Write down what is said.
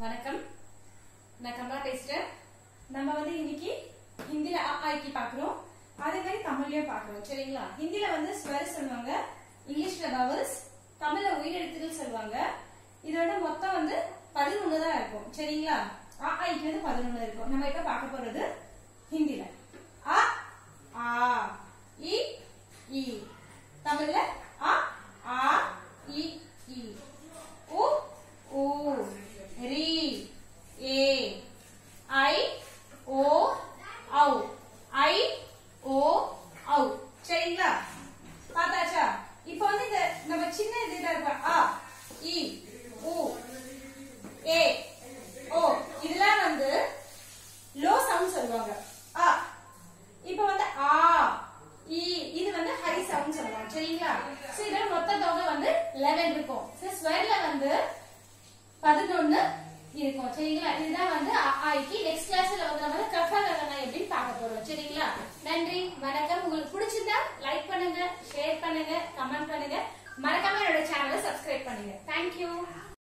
வணக்கம் நான் கமலா பேசுறேன் நம்ம வந்து இன்னைக்கு ஹிந்தில அ ஆ இ பாக்குறோம் அதே மாதிரி தமிழ்லயும் பாக்குறோம் சரிங்களா ஹிந்தில வந்து ஸ்வர் சொல்லுவாங்க இங்கிலீஷ்ல வவல்ஸ் தமிழ்ல உயிரெழுத்துக்கள் சொல்லுவாங்க இதோட மொத்தம் வந்து பதினொன்னு தான் இருக்கும் சரிங்களா அ ஆ இக்கு வந்து பதினொன்னு இருக்கும் நம்ம இப்ப பார்க்க போறது ஹிந்தில அ ஆ இ இ தமிழ்ல அ ஆ இ இ உ ஊ ரி ஏ ஐ ஓ ஔ ஐ ஓ ஔ சரிங்களா பார்த்தாச்சா இப்போ வந்து இந்த நம்ம சின்ன இதுல இருக்க அ இ உ ஏ ஓ இதெல்லாம் வந்து லோ சவுண்ட் சொல்லுவாங்க அ இப்போ வந்து ஆ இ இது வந்து ஹை சவுண்ட் சொல்லுவாங்க சரிங்களா சோ இதுல மொத்த தொகை வந்து 11 இருக்கும் சோ ஸ்வர்ல வந்து 11 இருக்கும் சரிங்களா இதுதான் வந்து அ, ஆ, இக்கு நெக்ஸ்ட் கிளாஸ்ல வந்து நம்ம கஃபகலனா எப்படின்னு பார்க்க போறோம் சரிங்களா நன்றி வணக்கம் உங்களுக்கு பிடிச்சிருந்தா லைக் பண்ணுங்க ஷேர் பண்ணுங்க கமெண்ட் பண்ணுங்க மறக்காம என்னோட சேனலை சப்ஸ்கிரைப் பண்ணுங்க தேங்க்யூ